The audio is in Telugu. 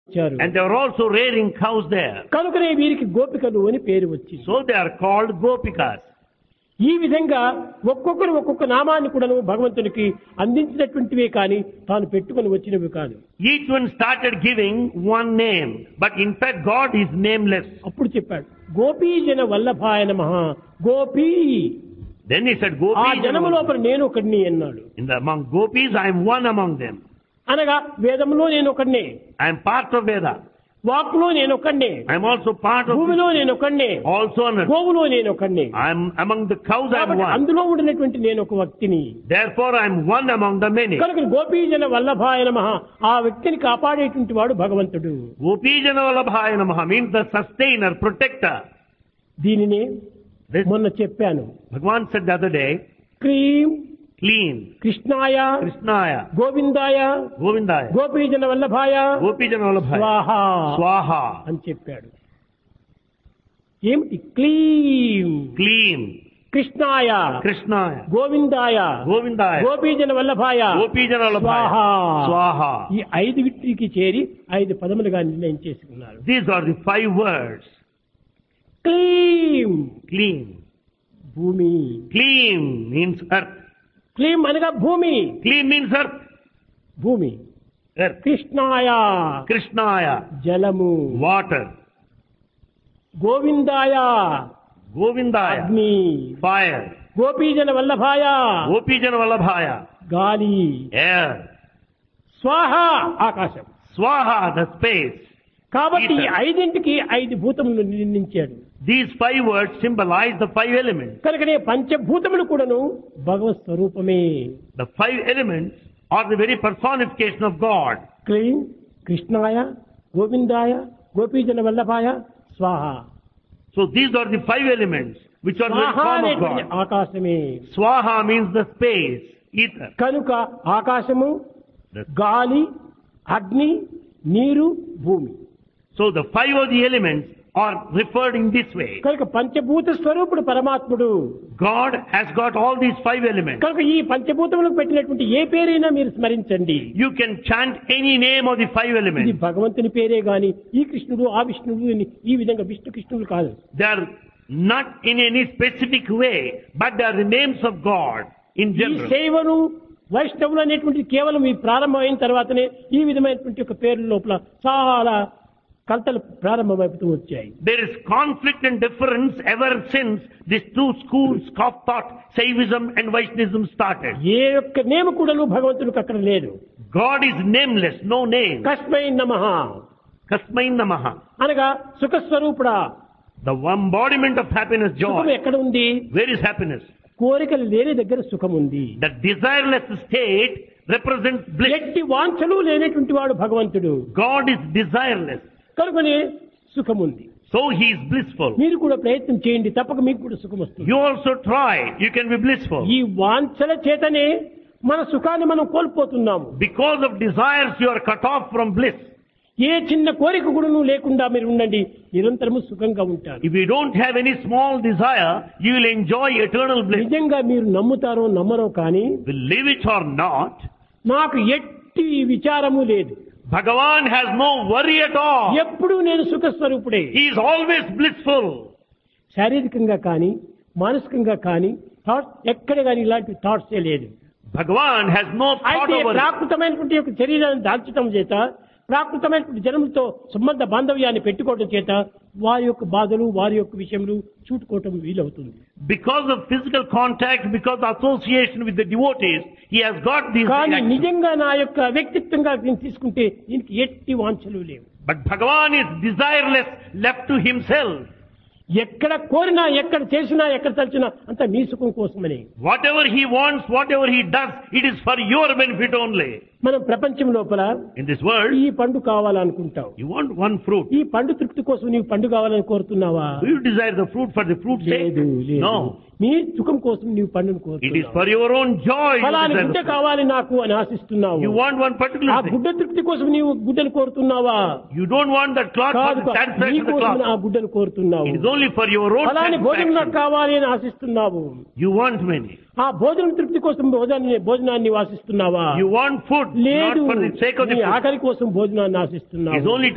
ఇచ్చారు And they were also rearing cows there. కనుకనే వీరికి గోపికలు అని పేరు వచ్చింది So they are called Gopikas. ఈ విధంగా ఒక్కొక్కరు ఒక్కొక్క నామాన్ని కూడాను భగవంతునికి అందించినటువంటివే కానీ తాను పెట్టుకొని వచ్చినవి కాదు Each one started giving one name. But in fact, God is nameless. అప్పుడు చెప్పాడు గోపీజన వల్లభాయ నమ గోపీ Then he said, ఆ Gopis. జనము లోపల నేను ఒకడిని అన్నాడు In the, among Gopis, I am one among them. అనగా వేదంలో నేను ఒకడినే I am part of Veda. వాక్కులో నేను ఒకడినే I am also part of భూమిలో నేను ఒకడినే also on earth. గోవులో నేను ఒకడినే I am among the cows, I am కాబట్టి one. అందులో ఉండినటువంటి నేను ఒక వ్యక్తిని Therefore, I am one among the many. కనుక గోపీజన వల్లభాయ నమ ఆ వ్యక్తిని కాపాడేటువంటి వాడు భగవంతుడు Gopijana Vallabhaya Namaha means the sustainer, protector. దీనినే This మొన్న చెప్పాను Bhagavan said the other day, క్రీం clean, కృష్ణాయ Krishnaya, గోవిందాయ Govindaya, గోపీజన వల్లభాయ Gopijana Vallabhaya, స్వాహ Swaha, అని చెప్పాడు ఏమిటి క్లీం clean, కృష్ణాయ Krishnaya, గోవిందాయ Govindaya, గోపీజన వల్లభాయ Gopijana Vallabhaya, స్వాహ. Swaha. ఈ ఐదు వీటికి చేరి ఐదు పదములుగా నిర్ణయం చేసుకున్నారు These are the five words. క్లీం Clean. భూమి Clean means earth. క్లీం అనగా భూమి Clean means earth. భూమి Earth. కృష్ణాయ Krishnaya, జలము water. గోవిందాయ Govindaya, అగ్ని fire. గోపీజన వల్లభాయ Gopijana Vallabhaya, గాలి air. స్వాహ ఆకాశం Swaha, the space. కాబట్టి ఈ Ether. ఐదింటికి ఐదు భూతములు నిర్ణయించాడు These five words symbolize the five elements. కనుకనే పంచభూతములు కూడాను భగవత్ స్వరూపమే The five elements are the very personification of God. క్లీం కృష్ణాయ గోవిందాయ గోపీజన వల్లభాయ స్వాహ So these are the five elements which are the స్వాహ form of అనేటువంటి God. ఆకాశమే Swaha means the space, ether. కనుక ఆకాశము The- గాలి అగ్ని నీరు భూమి So the five of the elements are referred in this way. కనుక పంచభూత స్వరూపుడు పరమాత్ముడు God has got all these five elements. కనుక ఈ పంచభూతములకు పెట్టినటువంటి ఏ పేరైనా మీరు స్మరించండి You can chant any name of the five ఇది elements. భగవంతుని పేరే గాని ఈ కృష్ణుడు ఆ విష్ణుడు అని ఈ విధంగా విష్ణు కృష్ణుడు కాదు They are not in any specific way, but they are the names of God in ఈ general. శైవను వైష్ణవులు అనేటువంటి కేవలం ఈ ప్రారంభమైన తర్వాతనే ఈ విధమైనటువంటి ఒక పేర్ల లోపల చాలా కలతలు ప్రారంభమైపోతూ వచ్చాయి There is conflict and difference ever since these two schools of thought, Saivism and Vaishnavism started. ఏ యొక్క నేమ కూడాను భగవంతుడికి అక్కడ లేదు God is nameless, no name. కస్మై నమ Kasmai Namaha. అనగా సుఖస్వరూపుడా The embodiment of happiness, సుఖం joy. ఎక్కడ ఉంది Where is happiness? కోరికలు లేని దగ్గర సుఖం ఉంది The desireless state represents bliss. ఎట్టి వాంఛలు లేనటువంటి వాడు భగవంతుడు God is desireless. కనుకనే సుఖం ఉంది So he is blissful. మీరు కూడా ప్రయత్నం చేయండి తప్పక మీకు కూడా సుఖం వస్తుంది You also try. You can be blissful. ఈ వాంఛల చేతనే మన సుఖాన్ని మనం కోల్పోతున్నాము Because of desires, you are cut off from bliss. ఏ చిన్న కోరిక కూడాను లేకుండా మీరు ఉండండి నిరంతరము సుఖంగా ఉంటారు If you don't have any small desire, you will enjoy eternal bliss. నిజంగా మీరు నమ్ముతారో నమ్మరో కానీ Believe it or not, నాకు ఎట్టి విచారము లేదు Bhagavan has no worry at all. ఎప్పుడూ నేను సుఖస్వరూపుడే He is always blissful. శారీరకంగా కానీ మానసికంగా కానీ థాట్స్ ఎక్కడ కానీ ఇలాంటి థాట్స్ లేదు Bhagavan has no thought అయితే over it. ప్రాకృతమైనటువంటి యొక్క శరీరాన్ని దాల్చడం చేత ప్రాకృతమైనటువంటి జనములతో సంబంధ బాంధవ్యాన్ని పెట్టుకోవడం చేత వారి యొక్క బాధలు వారి యొక్క విషయములు చూటుకోవటం వీలవుతుంది Because of physical contact, because of association with the devotees, he has got these కానీ reactions. నిజంగా నా యొక్క వ్యక్తిత్వంగా దీన్ని తీసుకుంటే దీనికి ఎట్టి వాంఛలు లేవు But Bhagavan is desireless, left to himself. ఎక్కడ కోరినా ఎక్కడ చేసినా ఎక్కడ తలిచినా అంత మీ సుఖం కోసమని Whatever he wants, whatever he does, it is for your benefit only. మనం ప్రపంచం లోపల In this world, ఈ పండు కావాలనుకుంటావు you want one fruit. ఈ పండు తృప్తి కోసం నీవు పండు కావాలని కోరుతున్నావా Do you desire the fruit for the fruit's sake? లేదు లేదు No. నీ సుఖం కోసం నీవు పండును It is కోరుతున్నావు for your own joy. You, ఫలాని desire గుడ్డ the fruit. కావాలి నాకు అని ఆశిస్తున్నావు you want one ఆ particular thing. గుడ్డ తృప్తి కోసం నీవు గుడ్డను కోరుతున్నావా You don't want that cloth for కాదు the నీ satisfaction of the కోసం ఆ cloth. గుడ్డను కోరుతున్నావు It is only for your own ఫలాని భోజనం నాకు satisfaction. కావాలి అని ఆశిస్తున్నావు You want many. ఆ భోజనం తృప్తి కోసం భోజనాన్ని భోజనాన్ని ఆశిస్తున్నావా You want food, not లేదు for the sake of the నీ food. ఆకలి కోసం భోజనాన్ని It is ఆశిస్తున్నావు only